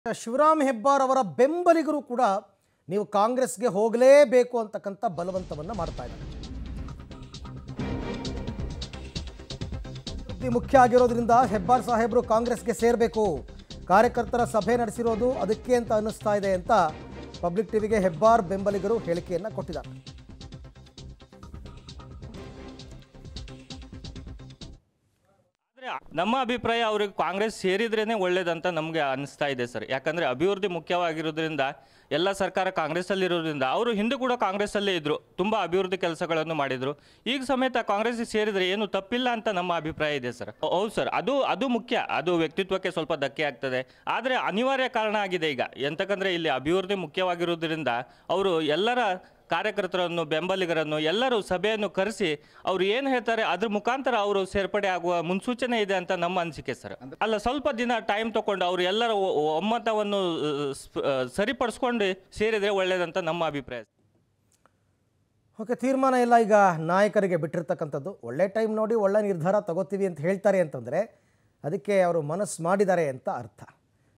ಶಿವರಾಮ್ ಹೆಬ್ಬಾರ್ ಅವರ ಬೆಂಬಲಿಗರು ಕೂಡ ನೀವು ಕಾಂಗ್ರೆಸ್ಗೆ ಹೋಗಲೇಬೇಕು ಅಂತಕ್ಕಂಥ ಬಲವಂತವನ್ನು ಮಾಡ್ತಾ ಇದ್ದಾರೆ ಸುದ್ದಿ ಮುಖ್ಯ ಆಗಿರೋದ್ರಿಂದ ಹೆಬ್ಬಾರ್ ಸಾಹೇಬರು ಕಾಂಗ್ರೆಸ್ಗೆ ಸೇರಬೇಕು ಕಾರ್ಯಕರ್ತರ ಸಭೆ ನಡೆಸಿರೋದು ಅದಕ್ಕೆ ಅಂತ ಅನ್ನಿಸ್ತಾ ಇದೆ ಅಂತ ಪಬ್ಲಿಕ್ ಟಿವಿಗೆ ಹೆಬ್ಬಾರ್ ಬೆಂಬಲಿಗರು ಹೇಳಿಕೆಯನ್ನು ಕೊಟ್ಟಿದ್ದಾರೆ ಆದ್ರೆ ನಮ್ಮ ಅಭಿಪ್ರಾಯ ಅವ್ರಿಗೆ ಕಾಂಗ್ರೆಸ್ ಸೇರಿದ್ರೇನೆ ಒಳ್ಳೇದಂತ ನಮಗೆ ಅನಿಸ್ತಾ ಇದೆ ಸರ್ ಯಾಕಂದ್ರೆ ಅಭಿವೃದ್ಧಿ ಮುಖ್ಯವಾಗಿರೋದ್ರಿಂದ ಎಲ್ಲ ಸರ್ಕಾರ ಕಾಂಗ್ರೆಸ್ಸಲ್ಲಿ ಇರೋದ್ರಿಂದ ಅವರು ಹಿಂದೆ ಕೂಡ ಕಾಂಗ್ರೆಸ್ಸಲ್ಲೇ ಇದ್ರು ತುಂಬಾ ಅಭಿವೃದ್ಧಿ ಕೆಲಸಗಳನ್ನು ಮಾಡಿದ್ರು ಈಗ ಸಮೇತ ಕಾಂಗ್ರೆಸ್ ಸೇರಿದ್ರೆ ಏನು ತಪ್ಪಿಲ್ಲ ಅಂತ ನಮ್ಮ ಅಭಿಪ್ರಾಯ ಇದೆ ಸರ್ ಹೌದು ಸರ್ ಅದು ಅದು ಮುಖ್ಯ ಅದು ವ್ಯಕ್ತಿತ್ವಕ್ಕೆ ಸ್ವಲ್ಪ ಧಕ್ಕೆ ಆಗ್ತದೆ ಆದರೆ ಅನಿವಾರ್ಯ ಕಾರಣ ಆಗಿದೆ ಈಗ ಎಂತಕಂದ್ರೆ ಇಲ್ಲಿ ಅಭಿವೃದ್ಧಿ ಮುಖ್ಯವಾಗಿರೋದ್ರಿಂದ ಅವರು ಎಲ್ಲರ ಕಾರ್ಯಕರ್ತರನ್ನು ಬೆಂಬಲಿಗರನ್ನು ಎಲ್ಲರೂ ಸಭೆಯನ್ನು ಕರೆಸಿ ಅವ್ರು ಏನು ಹೇಳ್ತಾರೆ ಅದ್ರ ಮುಖಾಂತರ ಅವರು ಸೇರ್ಪಡೆ ಆಗುವ ಮುನ್ಸೂಚನೆ ಇದೆ ಅಂತ ನಮ್ಮ ಅನಿಸಿಕೆ ಸರ್ ಅಲ್ಲ ಸ್ವಲ್ಪ ದಿನ ಟೈಮ್ ತಗೊಂಡು ಅವರು ಎಲ್ಲರ ಒ- ಒ- ಒಮ್ಮತವನ್ನು ಅಹ್, ಸ್ಪ- ಅಹ್, ಸರಿಪಡಿಸ್ಕೊಂಡು ಸೇರಿದ್ರೆ ಒಳ್ಳೇದಂತ ನಮ್ಮ ಅಭಿಪ್ರಾಯ ಓಕೆ ತೀರ್ಮಾನ ಎಲ್ಲ ಈಗ ನಾಯಕರಿಗೆ ಬಿಟ್ಟಿರ್ತಕ್ಕಂಥದ್ದು ಒಳ್ಳೆ ಟೈಮ್ ನೋಡಿ ಒಳ್ಳೆ ನಿರ್ಧಾರ ತಗೋತೀವಿ ಅಂತ ಹೇಳ್ತಾರೆ ಅಂತಂದರೆ ಅದಕ್ಕೆ ಅವರು ಮನಸ್ಸು ಮಾಡಿದ್ದಾರೆ ಅಂತ ಅರ್ಥ